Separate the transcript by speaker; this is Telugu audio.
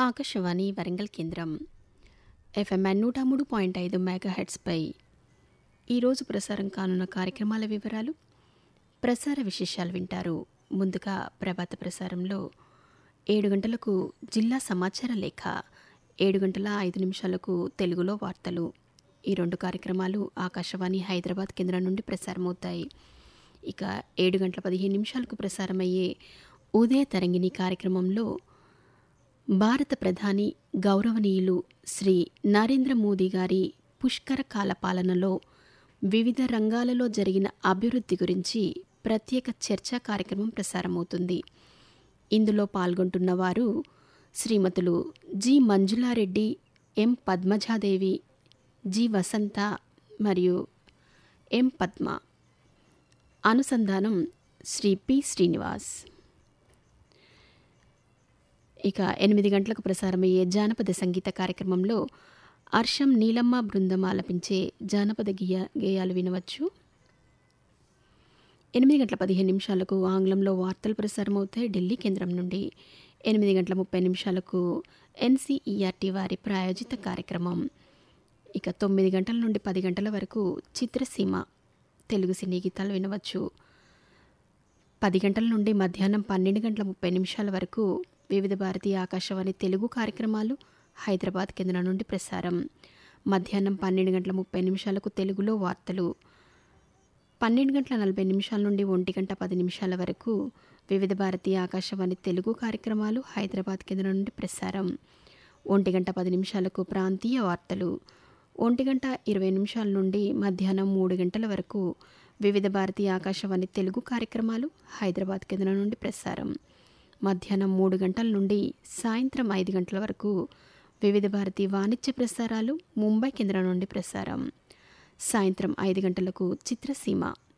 Speaker 1: ఆకాశవాణి వరంగల్ కేంద్రం ఎఫ్ఎంఎన్ నూట మూడు పాయింట్ ఐదు మెగా హెడ్స్పై ఈరోజు ప్రసారం కానున్న కార్యక్రమాల వివరాలు ప్రసార విశేషాలు వింటారు ముందుగా ప్రభాత ప్రసారంలో ఏడు గంటలకు జిల్లా సమాచార లేఖ ఏడు గంటల ఐదు నిమిషాలకు తెలుగులో వార్తలు ఈ రెండు కార్యక్రమాలు ఆకాశవాణి హైదరాబాద్ కేంద్రం నుండి ప్రసారమవుతాయి ఇక ఏడు గంటల పదిహేను నిమిషాలకు ప్రసారమయ్యే ఉదయ తరంగిణి కార్యక్రమంలో భారత ప్రధాని గౌరవనీయులు శ్రీ నరేంద్ర మోదీ గారి పుష్కర కాల పాలనలో వివిధ రంగాలలో జరిగిన అభివృద్ధి గురించి ప్రత్యేక చర్చా కార్యక్రమం ప్రసారమవుతుంది ఇందులో పాల్గొంటున్న వారు శ్రీమతులు G Manjula Reddy M Padmaja Devi G Vasantha మరియు ఎం పద్మ అనుసంధానం శ్రీ పి శ్రీనివాస్ ఇక ఎనిమిది గంటలకు ప్రసారమయ్యే జానపద సంగీత కార్యక్రమంలో అర్షం నీలమ్మ బృందం ఆలపించే జానపద గేయ గేయాలు వినవచ్చు ఎనిమిది గంటల పదిహేను నిమిషాలకు ఆంగ్లంలో వార్తలు ప్రసారమవుతాయి ఢిల్లీ కేంద్రం నుండి ఎనిమిది గంటల ముప్పై నిమిషాలకు ఎన్సీఈఆర్టీ వారి ప్రాయోజిత కార్యక్రమం ఇక తొమ్మిది గంటల నుండి పది గంటల వరకు చిత్రసీమ తెలుగు సినీ గీతాలు వినవచ్చు పది గంటల నుండి మధ్యాహ్నం పన్నెండు గంటల ముప్పై నిమిషాల వరకు వివిధ భారతీయ ఆకాశవాణి తెలుగు కార్యక్రమాలు హైదరాబాద్ కేంద్రం నుండి ప్రసారం మధ్యాహ్నం పన్నెండు గంటల ముప్పై నిమిషాలకు తెలుగులో వార్తలు పన్నెండు గంటల నలభై నిమిషాల నుండి ఒంటి గంట పది నిమిషాల వరకు వివిధ భారతీయ ఆకాశవాణి తెలుగు కార్యక్రమాలు హైదరాబాద్ కేంద్రం నుండి ప్రసారం ఒంటి గంట పది నిమిషాలకు ప్రాంతీయ వార్తలు ఒంటి గంట ఇరవై నిమిషాల నుండి మధ్యాహ్నం మూడు గంటల వరకు వివిధ భారతీయ ఆకాశవాణి తెలుగు కార్యక్రమాలు హైదరాబాద్ కేంద్రం నుండి ప్రసారం మధ్యాహ్నం మూడు గంటల నుండి సాయంత్రం ఐదు గంటల వరకు వివిధ భారతీయ వాణిజ్య ప్రసారాలు ముంబై కేంద్రం నుండి ప్రసారం సాయంత్రం ఐదు గంటలకు చిత్రసీమ